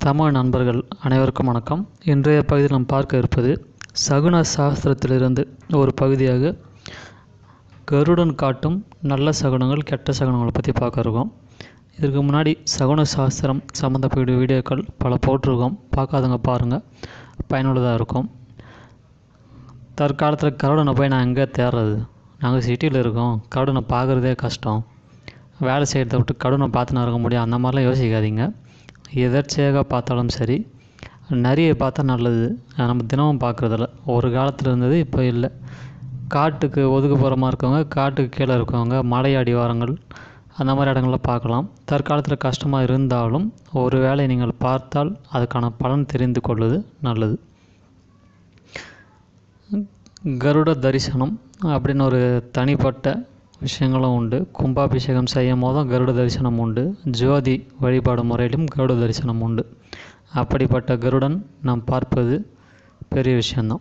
தமிழ் நண்பர்கள் அனைவருக்கும் வணக்கம் இன்றைய பகுதியில் நாம் பார்க்க இருப்பது சகுன சாஸ்திரத்திலிருந்து ஒரு பகுதியாக கருடன் காட்டும் நல்ல சகுனங்கள் கெட்ட சகுனங்களை பற்றி பார்க்க இருக்கோம் இதற்கு முன்னாடி சகுன சாஸ்திரம் சம்மந்தப்பட்ட வீடியோக்கள் பல போட்டிருக்கோம் பார்க்காதவங்க பாருங்கள் பயனுள்ளதாக இருக்கும் தற்காலத்தில் கருடனை போய் நான் எங்கே தேடுறது நாங்கள் சிட்டியில் இருக்கோம் கருடனை பார்க்குறதே கஷ்டம் வேலை செய்கிறத விட்டு கருடனை பார்த்துன்னு இருக்க முடியும் அந்த மாதிரிலாம் யோசிக்காதீங்க எதர்ச்சியாக பார்த்தாலும் சரி நிறைய பார்த்தா நல்லது அது நம்ம தினமும் பார்க்குறதில்ல ஒரு காலத்தில் இருந்தது இப்போ இல்லை காட்டுக்கு ஒதுக்குப்புறமா இருக்கவங்க காட்டுக்கு கீழே இருக்கவங்க மலை அடிவாரங்கள் அந்த மாதிரி இடங்களில் பார்க்கலாம் தற்காலத்தில் கஷ்டமாக இருந்தாலும் ஒரு வேளை நீங்கள் பார்த்தால் அதுக்கான பலன் தெரிந்து கொள்வது நல்லது கருட தரிசனம் அப்படின்னு ஒரு தனிப்பட்ட விஷயங்களும் உண்டு கும்பாபிஷேகம் செய்யும் போதும் கருட தரிசனம் உண்டு ஜோதி வழிபாடு முறையிலும் கருட தரிசனம் உண்டு அப்படிப்பட்ட கருடன் நாம் பார்ப்பது பெரிய விஷயந்தான்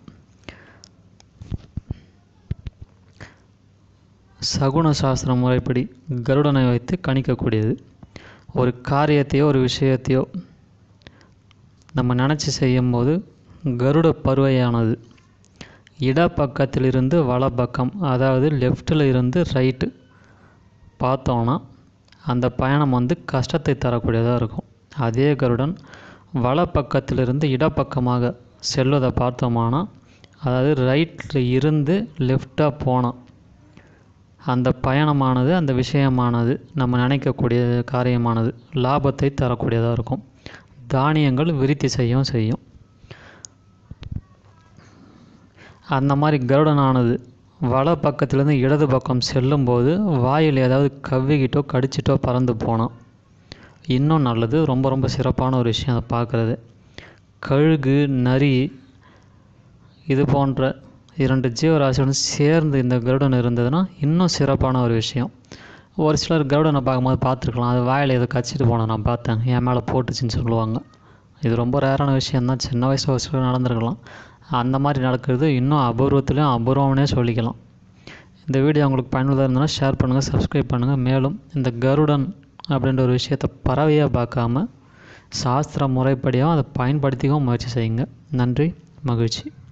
சகுன சாஸ்திர முறைப்படி கருடனை வைத்து கணிக்கக்கூடியது ஒரு காரியத்தையோ ஒரு விஷயத்தையோ நம்ம நினச்சி செய்யும்போது கருட பருவையானது இடப்பக்கத்திலிருந்து வலப்பக்கம் அதாவது லெஃப்ட்டில் இருந்து ரைட்டு பார்த்தோன்னா அந்த பயணம் வந்து கஷ்டத்தை தரக்கூடியதாக இருக்கும் அதே கருடன் வலப்பக்கத்திலிருந்து இடப்பக்கமாக செல்வதை பார்த்தோமானா அதாவது ரைட்டில் இருந்து லெஃப்டாக போனால் அந்த பயணமானது அந்த விஷயமானது நம்ம நினைக்கக்கூடிய காரியமானது லாபத்தை தரக்கூடியதாக இருக்கும் தானியங்கள் விருத்தி செய்யவும் செய்யும் அந்த மாதிரி கருடனானது வல பக்கத்துலேருந்து இடது பக்கம் செல்லும்போது வாயில் ஏதாவது கவ்விக்கிட்டோ கடிச்சிட்டோ பறந்து போனால் இன்னும் நல்லது ரொம்ப ரொம்ப சிறப்பான ஒரு விஷயம் அதை பார்க்குறது கழுகு நரி இது போன்ற இரண்டு ஜீவராசியுடன் சேர்ந்து இந்த கருடன் இருந்ததுன்னா இன்னும் சிறப்பான ஒரு விஷயம் ஒரு சிலர் கருடனை பார்க்கும்போது பார்த்துருக்கலாம் அது வாயில் எதை கச்சிட்டு போனேன் நான் பார்த்தேன் என் மேலே போட்டுச்சுன்னு சொல்லுவாங்க இது ரொம்ப ரேரான விஷயந்தான் சின்ன வயசில் ஒரு சிலர் நடந்திருக்கலாம் அந்த மாதிரி நடக்கிறது இன்னும் அபூர்வத்துலேயும் அபூர்வம்னே சொல்லிக்கலாம் இந்த வீடியோ உங்களுக்கு பயனுள்ளதாக இருந்ததுன்னா ஷேர் பண்ணுங்கள் சப்ஸ்கிரைப் பண்ணுங்கள் மேலும் இந்த கருடன் அப்படின்ற ஒரு விஷயத்தை பறவையாக பார்க்காம சாஸ்திர முறைப்படியும் அதை பயன்படுத்திக்கவும் முயற்சி செய்யுங்க நன்றி மகிழ்ச்சி